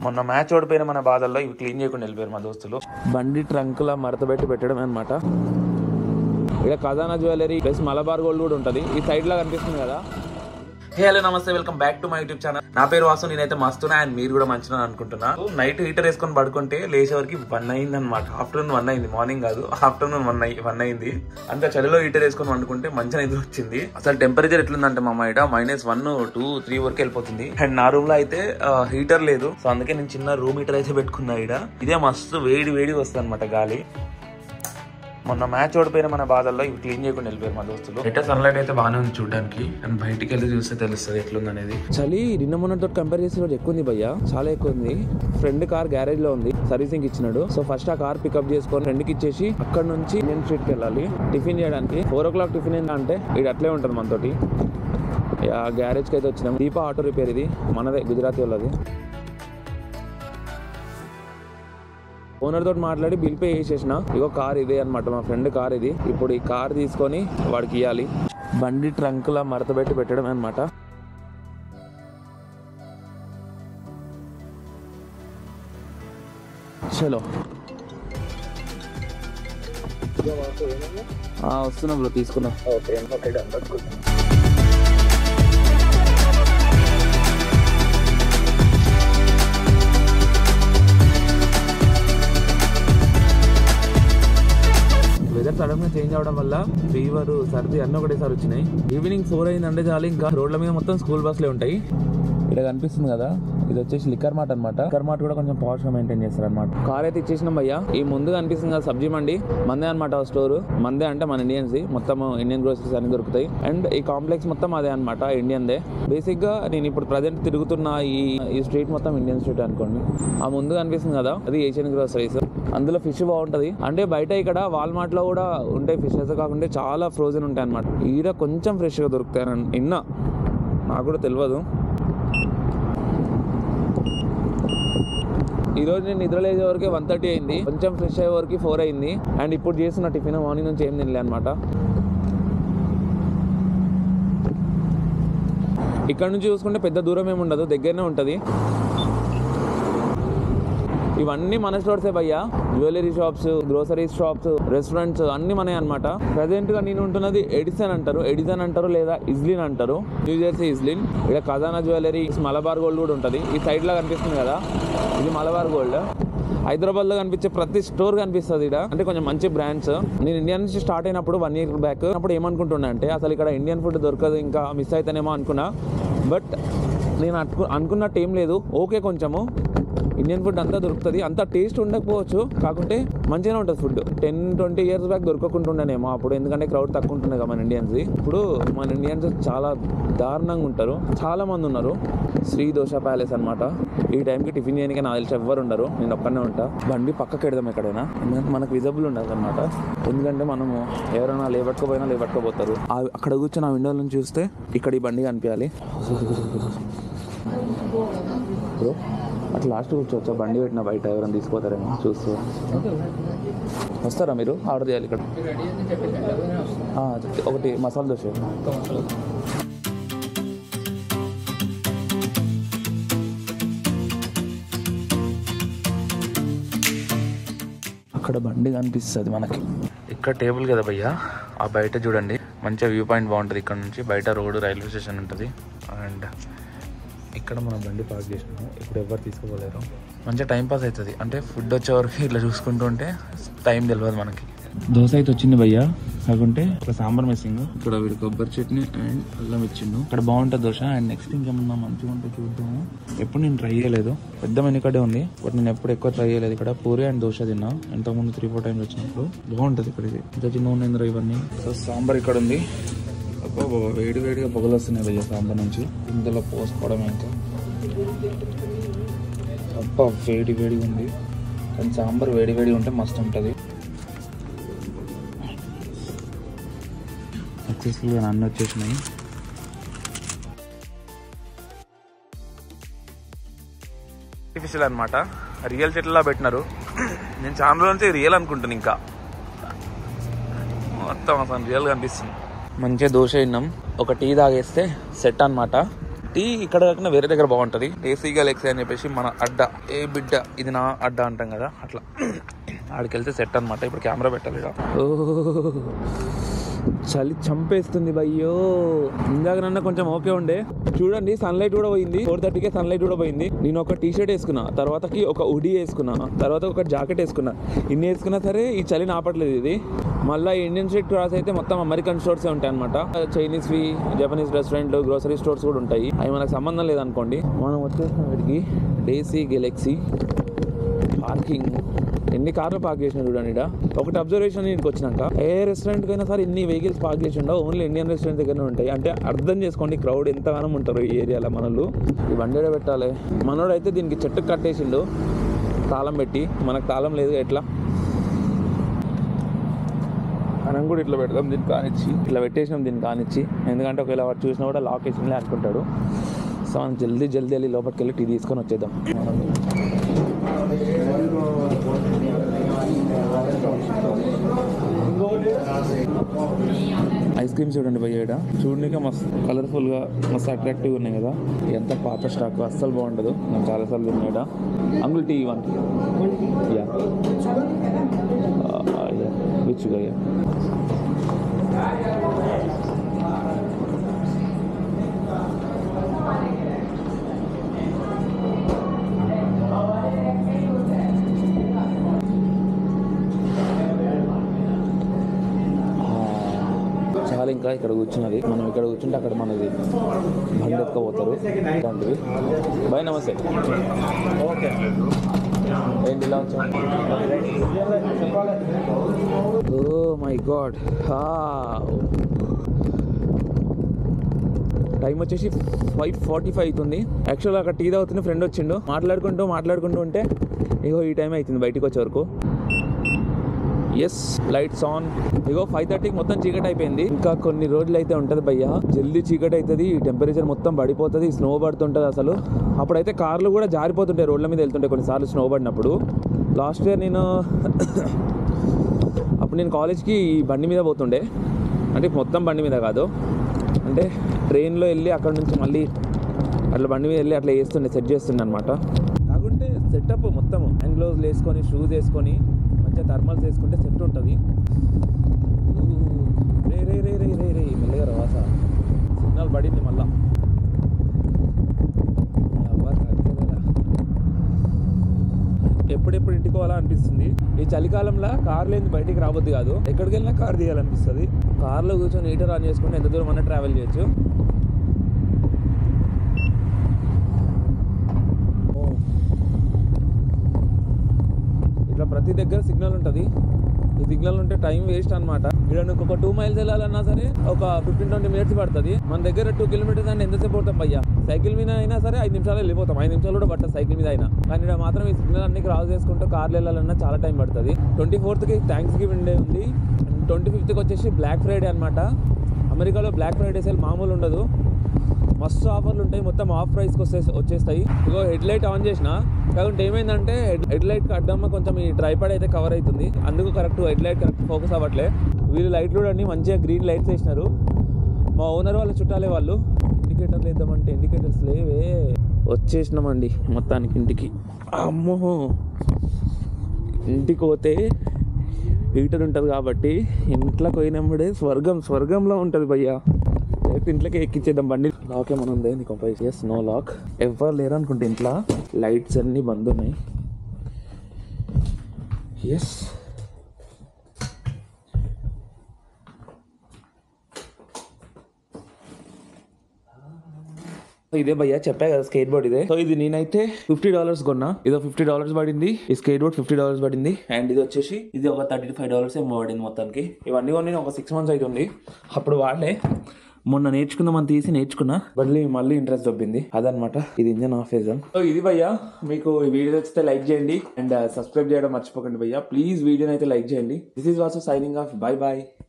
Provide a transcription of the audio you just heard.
మొన్న మ్యాచ్ ఓడిపోయిన మన బాధల్లో ఇవి క్లీన్ చేయకుండా వెళ్ళిపోయారు మా దోస్తులు బండి ట్రంక్ లా మడత పెట్టి పెట్టడం అనమాట ఇక్కడ ఖజానా జ్యువెలరీ ప్లస్ మలబార్ గోల్డ్ కూడా ఉంటుంది ఈ సైడ్ లా కనిపిస్తుంది కదా హే హలో నమస్తే welcome back to my YouTube channel నా పేరు వాసు నేనైతే మస్తున్నా అండ్ మీరు కూడా మంచిగా అనుకుంటున్నా నైట్ హీటర్ వేసుకొని పడుకుంటే లేచేవరకు వన్ అయింది అనమాట ఆఫ్టర్నూన్ వన్ అయింది మార్నింగ్ కాదు ఆఫ్టర్నూన్ వన్ అయ్యి వన్ అయింది అంత చలిలో హీటర్ వేసుకొని వండుకుంటే మంచిగా నిద్ర వచ్చింది అసలు టెంపరేచర్ ఎట్లుందంటే మా బయట మైనస్ వన్ టూ త్రీ వరకు వెళ్ళిపోతుంది అండ్ నా రూమ్ లో అయితే హీటర్ లేదు సో అందుకే నేను చిన్న రూమ్ హీటర్ అయితే పెట్టుకున్నా ఇక్కడ ఇదే మస్తు వేడి వేడి వస్తుంది అనమాట గాలి మొన్న మ్యాచ్ ఓడిపోయిన మన బాధల్లో ఇవి క్లీన్ చేయకుండా వెళ్ళిపోయారు మా దోస్తులు ఎట్లా సన్లైట్ అయితే బాగానే ఉంది చూడడానికి అండ్ బయటికి వెళ్ళి చూస్తే తెలుస్తుంది ఎట్లుంది అనేది చలి నిన్న మొన్నతో కంపేర్ చేసి రోజు ఎక్కువ ఉంది భయ్య చాలా ఎక్కువ ఉంది ఫ్రెండ్ కార్ గ్యారేజ్ లో ఉంది సర్వీసింగ్ ఇచ్చినాడు సో ఫస్ట్ ఆ కార్ పికప్ చేసుకొని ఫ్రెండ్ కి ఇచ్చేసి అక్కడ నుంచి ఇండియన్ స్ట్రీట్ కి వెళ్ళాలి టిఫిన్ చేయడానికి ఫోర్ ఓ క్లాక్ టిఫిన్ ఏంటంటే ఇది అట్లే ఉంటుంది మనతోటి ఆ గ్యారేజ్ కి అయితే వచ్చినాం దీపా ఆటో రిపేర్ ఇది మనదే గుజరాతీ వాళ్ళది ఓనర్ తోటి మాట్లాడి బిల్ పే చేసేసిన ఇగో కార్ ఇదే అనమాట మా ఫ్రెండ్ కార్ ఇది ఇప్పుడు ఈ కార్ తీసుకొని వాడికి ఇవ్వాలి బండి ట్రంక్ లా మడత పెట్టి పెట్టడం అనమాట చలో ఆ, వస్తున్నా బ్రో తీసుకున్నా వెదర్ సడన్ గా చేంజ్ అవడం వల్ల ఫీవర్ సర్ది అన్ని ఒకటేసారి వచ్చినాయి ఈవినింగ్ ఫోర్ అయిందంటే చాలు ఇంకా రోడ్ల మీద మొత్తం స్కూల్ బస్సులే ఉంటాయి ఇక్కడ కనిపిస్తుంది కదా ఇది వచ్చేసి లిక్కర్ మార్ట్ అనమాట లిక్కర్ మార్ట్ కూడా కొంచెం పాష్ గా మెయింటైన్ చేస్తారు అనమాట కార్ అయితే ఇచ్చేసినాం భయ్యా ఈ ముందు కనిపిస్తుంది కదా సబ్జీ మండి మందే అనమాట స్టోర్ మందే అంటే మన ఇండియన్స్ మొత్తం ఇండియన్ గ్రోసరీస్ అన్ని దొరుకుతాయి అండ్ ఈ కాంప్లెక్స్ మొత్తం అదే అనమాట ఇండియన్ దే బేసిక్ గా నేను ఇప్పుడు ప్రజెంట్ తిరుగుతున్న ఈ ఈ స్ట్రీట్ మొత్తం ఇండియన్ స్ట్రీట్ అనుకోండి ఆ ముందు కనిపిస్తుంది కదా అది ఏషియన్ గ్రోసరీస్ అందులో ఫిష్ బాగుంటది అంటే బయట ఇక్కడ వాల్మార్ట్ లో కూడా ఉంటాయి ఫిషెస్ కాకుండా చాలా ఫ్రోజన్ ఉంటాయి అనమాట ఈడ కొంచెం ఫ్రెష్ గా దొరుకుతాయి నిన్న నాకు కూడా తెలియదు ఈ రోజు నేను నిద్ర లేచే వరకు వన్ థర్టీ అయింది కొంచెం ఫ్రెష్ అయ్యే వరకు ఫోర్ అయింది అండ్ ఇప్పుడు చేస్తున్న టిఫిన్ మార్నింగ్ నుంచి ఏం తినలే అనమాట ఇక్కడ నుంచి చూసుకుంటే పెద్ద దూరం ఏమి ఉండదు దగ్గరనే ఉంటుంది ఇవన్నీ మన స్టోర్సే భయ్యా jewellery shops grocery shops restaurants అన్ని మనే అనమాట ప్రజెంట్ గా నేను ఉంటున్నది ఎడిసన్ అంటారు ఎడిసన్ అంటారు లేదా ఇజ్లిన్ అంటారు న్యూ జెర్సీ ఇజ్లిన్ ఇక్కడ ఖజానా జ్యువెలరీ మలబార్ గోల్డ్ కూడా ఉంటుంది ఈ సైడ్ లా కనిపిస్తుంది కదా ఇది మలబార్ గోల్డ్ హైదరాబాద్ లో కనిపించే ప్రతి స్టోర్ కనిపిస్తుంది ఇక్కడ అంటే కొంచెం మంచి బ్రాండ్స్ నేను ఇండియా నుంచి స్టార్ట్ అయినప్పుడు వన్ ఇయర్ బ్యాక్ అప్పుడు ఏమనుకుంటున్నా అంటే అసలు ఇక్కడ ఇండియన్ ఫుడ్ దొరకదు ఇంకా మిస్ అవుతానేమో అనుకున్నా బట్ నేను అటుకు అనుకున్నట్టు ఏం లేదు ఓకే కొంచెము ఇండియన్ ఫుడ్ అంతా దొరుకుతుంది అంత టేస్ట్ ఉండకపోవచ్చు కాకుంటే మంచిగానే ఉంటుంది food ten twenty years back దొరకకుంటుండేనేమో అప్పుడు ఎందుకంటే క్రౌడ్ తక్కువ ఉంటుండే కదా మన ఇండియన్స్ ఇప్పుడు మన ఇండియన్స్ చాలా దారుణంగా ఉంటారు చాలా మంది ఉన్నారు శ్రీ దోశ ప్యాలెస్ అన్నమాట ఈ టైంకి టిఫిన్ చేయడానికి నాకు తెలిసి ఎవ్వరు ఉండరు నేను ఒక్కనే ఉంటా బండి పక్కకి పెడదాం ఎక్కడైనా ఎందుకంటే మనకు విజబుల్ ఉండదు అనమాట ఎందుకంటే మనము ఎవరైనా లేవట్టుకోపోయినా లేవట్టుకోపోతారు ఆ- అక్కడ కూర్చొని ఆ విండో నుంచి చూస్తే ఇక్కడ ఈ బండి కనిపించాలి బ్రో అట్లా లాస్ట్ కూర్చోవచ్చా బండి పెట్టిన బయట ఎవరైనా తీసుకుపోతారేమో చూస్తూ వస్తారా మీరు ఆర్డర్ చేయాలి ఇక్కడ ఆ, ఒకటి మసాలా దోశ అక్కడ బండి కనిపిస్తుంది మనకి ఇక్కడ టేబుల్ కదా భయ్యా ఆ బయట చూడండి మంచిగా వ్యూ పాయింట్ బాగుంటుంది ఇక్కడ నుంచి బయట రోడ్డు రైల్వే స్టేషన్ ఉంటుంది అండ్ ఇక్కడ మనం బండి పార్క్ చేసినాము ఇప్పుడు ఎవరు తీసుకోలేరు మంచిగా టైం పాస్ అవుతుంది అంటే ఫుడ్ వచ్చే వరకు ఇట్లా చూసుకుంటూ ఉంటే టైం తెలియదు మనకి దోశ అయితే వచ్చింది భయ్యా కాకుంటే ఒక సాంబార్ మిస్సింగ్ ఇక్కడ వీడు కొబ్బరి చట్నీ అండ్ అల్లం ఇచ్చిండు ఇక్కడ బాగుంటుంది దోశ అండ్ నెక్స్ట్ ఇంకేమన్నా మంచిగా ఉంటే చూద్దాము ఎప్పుడు నేను ట్రై చేయలేదు పెద్ద మెనూ కడే ఉంది బట్ నేను ఎప్పుడు ఎక్కువ ట్రై చేయలేదు ఇక్కడ పూరి అండ్ దోశ తిన్నా ఇంతకుముందు త్రీ ఫోర్ టైమ్స్ వచ్చినప్పుడు బాగుంటుంది ఇక్కడ ఇది ఇంత చిన్న ఉన్నాయి ఇవన్నీ సో సాంబార్ ఇక్కడ ఉంది అబ్బో బాబా వేడి వేడిగా పొగలు వస్తున్నాయి భయ్య సాంబార్ నుంచి ఇందులో పోసుకోవడం ఇంకా అబ్బా వేడి వేడిగా ఉంది కానీ సాంబార్ వేడి వేడిగా ఉంటే మస్తు ఉంటుంది సక్సెస్ఫుల్గా అన్నీ వచ్చేసినాయి ఆర్టిఫిషియల్ అనమాట రియల్ చెట్లలో పెట్టినారు నేను చాలా రోజుల నుంచి రియల్ అనుకుంటాను ఇంకా మొత్తం అసలు రియల్గా అనిపిస్తుంది మంచిగా దోశ తిన్నాం ఒక టీ తాగేస్తే సెట్ అన్నమాట టీ ఇక్కడ కాకుండా వేరే దగ్గర బాగుంటది ఏసీ గెలక్సీ అని చెప్పేసి మన అడ్డ ఏ బిడ్డ ఇది నా అడ్డ అంటాం కదా అట్లా ఆడికి వెళ్తే సెట్ అనమాట ఇప్పుడు కెమెరా పెట్టాలి ఈడ. ఓ చలి చంపేస్తుంది భయ్యో ఇందాక నన్న కొంచెం ఓకే ఉండే చూడండి సన్లైట్ కూడా పోయింది ఫోర్ థర్టీకే సన్లైట్ కూడా పోయింది నేను ఒక టీ షర్ట్ వేసుకున్నా తర్వాతకి ఒక ఉడి వేసుకున్నా తర్వాత ఒక జాకెట్ వేసుకున్నా ఇన్ని వేసుకున్నా సరే ఈ చలి నాపట్లేదు ఇది మళ్ళీ ఇండియన్ స్ట్రీట్ క్రాస్ అయితే మొత్తం అమెరికన్ స్టోర్స్ ఉంటాయి అనమాట చైనీస్ వి జపనీస్ రెస్టారెంట్ గ్రోసరీ స్టోర్స్ కూడా ఉంటాయి అవి మనకు సంబంధం లేదనుకోండి మనం వచ్చేసిన వీటికి డేసీ గెలక్సీ పార్కింగ్ ఎన్ని కార్లు పార్క్ చేసిన చూడండి ఈడ. ఒకటి అబ్జర్వేషన్ ఇంటికి వచ్చినాక ఏ రెస్టారెంట్ కైనా సరే ఇన్ని వెహికల్స్ పార్క్ చేసి ఉండవు ఓన్లీ ఇండియన్ రెస్టారెంట్ దగ్గరనే ఉంటాయి అంటే అర్థం చేసుకోండి క్రౌడ్ ఎంతగానో ఉంటారు ఈ ఏరియాలో మనలు ఈ బండి ఏడ పెట్టాలి మనోడు అయితే దీనికి చెట్టు కట్టేసిండు తాళం పెట్టి మనకు తాళం లేదు ఎట్లా మనం కూడా ఇట్లా పెడతాం దీన్ని కానిచ్చి ఇట్లా పెట్టేసినాం దీన్ని కానిచ్చి ఎందుకంటే ఒకవేళ వాడు చూసినా కూడా లాక్ వేసిందిలే అనుకుంటాడు సో మనం జల్దీ జల్దీ వెళ్ళి లోపలికి వెళ్ళి టీ తీసుకొని వచ్చేద్దాం ఐస్ క్రీమ్స్ చూడండి భయ్య ఈడ చూడడానికి మస్తు కలర్ఫుల్గా మస్తు అట్రాక్టివ్ ఉన్నాయి కదా ఎంత పాత స్టాక్ అస్సలు బాగుండదు నేను చాలాసార్లు తిన్నాడా అంగుల్ టీ వన్ యా యా విచ్చుగా యా చాలా ఇంకా ఇక్కడ కూర్చున్నది మనం ఇక్కడ కూర్చుంటే అక్కడ మనది బండి ఎత్తుకపోతారు ఇలాంటివి బాయ్ నమస్తే ఓకే ఏంటి ఇలా వచ్చాం ఓ మై గాడ్ టైం వచ్చేసి ఫైవ్ ఫార్టీ ఫైవ్ అవుతుంది యాక్చువల్గా అక్కడ టీ తాగుతున్న ఫ్రెండ్ వచ్చిండు మాట్లాడుకుంటూ మాట్లాడుకుంటూ ఉంటే ఇగో ఈ టైం అవుతుంది బయటికి వచ్చే వరకు ఎస్ లైట్స్ ఆన్ ఇగో ఫైవ్ థర్టీకి మొత్తం చీకటి అయిపోయింది ఇంకా కొన్ని రోజులు అయితే ఉంటుంది భయ్య జల్దీ చీకటి అవుతుంది ఈ టెంపరేచర్ మొత్తం పడిపోతుంది స్నో పడుతుంటుంది అసలు అప్పుడైతే కార్లు కూడా జారిపోతుంటాయి రోడ్ల మీద వెళ్తుంటాయి కొన్నిసార్లు స్నో పడినప్పుడు లాస్ట్ ఇయర్ నేను అప్పుడు నేను కాలేజ్కి ఈ బండి మీద పోతుండే అంటే మొత్తం బండి మీద కాదు అంటే ట్రైన్లో వెళ్ళి అక్కడ నుంచి మళ్ళీ అట్లా బండి మీద వెళ్ళి అట్లా వేస్తుండే సెట్ చేస్తుండే అనమాట కాకుంటే సెటప్ మొత్తం హ్యాండ్ గ్లౌజ్ వేసుకొని షూస్ వేసుకొని మంచిగా థర్మల్స్ వేసుకుంటే సెట్ ఉంటుంది రే రే రే రే రే రే మెల్లగా రవాస సిగ్నల్ పడింది మళ్ళా అవ్వ, తగ్గేదేలా. ఎప్పుడెప్పుడు ఇంటికి పోవాలా అనిపిస్తుంది ఈ చలికాలంలో కార్ లేని బయటికి రాబోద్ది కాదు ఎక్కడికి వెళ్ళినా కార్ తీయాలనిపిస్తుంది కార్లో కూర్చొని హీటర్ ఆన్ చేసుకుంటే ఎంత దూరం అన్నా ట్రావెల్ చేయొచ్చు ఓ. ఇట్లా ప్రతి దగ్గర సిగ్నల్ ఉంటుంది ఈ సిగ్నల్ ఉంటే టైం వేస్ట్ అనమాట ఇక్కడ నువ్వు ఒక టూ మైల్స్ వెళ్ళాలన్నా సరే ఒక ఫిఫ్టీన్ ట్వంటీ మినిట్స్ పడుతుంది మన దగ్గర టూ కిలోమీటర్స్ అంటే ఎంతసేపు పోతాం భయ్యా సైకిల్ మీద అయినా సరే ఐదు నిమిషాలు వెళ్ళిపోతాం ఐదు నిమిషాలు కూడా పట్టదు సైకిల్ మీద అయినా కానీ ఇక్కడ మాత్రం ఈ సిగ్నల్ అన్ని క్రాస్ చేసుకుంటూ కార్లు వెళ్ళాలన్నా చాలా టైం పడుతుంది ట్వంటీ ఫోర్త్కి థ్యాంక్స్ గివింగ్ డే ఉంది ట్వంటీ ఫిఫ్త్కి వచ్చేసి బ్లాక్ ఫ్రైడే అనమాట అమెరికాలో బ్లాక్ ఫ్రైడే సేల్ మామూలు ఉండదు మస్తు ఆఫర్లు ఉంటాయి మొత్తం ఆఫ్ ప్రైస్కి వస్తే వచ్చేస్తాయి ఇగో హెడ్ లైట్ ఆన్ చేసిన కాకుంటే ఏమైందంటే హెడ్ లైట్ అడ్డమ్మ కొంచెం ఈ ట్రైపాడ్ అయితే కవర్ అవుతుంది అందుకు correct headlight correct focus అవ్వట్లే వీళ్ళు లైట్ చూడండి మంచిగా గ్రీన్ లైట్స్ వేసినారు మా ఓనర్ వాళ్ళ చుట్టాలే వాళ్ళు ఇండికేటర్లు వేద్దామంటే ఇండికేటర్స్ లేవే వచ్చేసినామండి మొత్తానికి ఇంటికి అమ్మో ఇంటికి పోతే హీటర్ ఉంటుంది కాబట్టి ఇంట్లోకి పోయినప్పుడే స్వర్గం స్వర్గంలో ఉంటుంది భయ్యా డైరెక్ట్ ఇంట్లోకి ఎక్కించేద్దాం బండి లాక్ ఏమైనా ఉంది నీకు ఎస్ నో లాక్ ఎవరు లేరు అనుకుంటే ఇంట్లో లైట్స్ అన్నీ బంద్ ఉన్నాయి ఎస్ ఇదే భయ్యా చెప్పా కదా స్కేట్ బోర్డ్ ఇదే సో ఇది నేనైతే ఫిఫ్టీ డాలర్స్ కొన్నా ఇదో ఫిఫ్టీ డాలర్స్ పడింది ఈ skateboard fifty dollars and అండ్ ఇది వచ్చేసి ఇది ఒక థర్టీ ఫైవ్ డాలర్స్ ఏమో పడింది మొత్తానికి ఇవన్నీ కొన్ని ఒక సిక్స్ మంత్స్ అవుతుంది అప్పుడు వాడలే మొన్న నేర్చుకుందామని తీసి నేర్చుకున్నా మళ్ళీ మళ్ళీ ఇంట్రెస్ట్ దొబ్బింది అదనమాట ఇది ఇంజన్ ఆఫ్ వేసాం సో ఇది భయ్యా మీకు ఈ వీడియో నచ్చితే లైక్ చేయండి అండ్ సబ్స్క్రైబ్ చేయడం మర్చిపోకండి భయ్యా ప్లీజ్ వీడియోని అయితే లైక్ చేయండి this is also signing off bye bye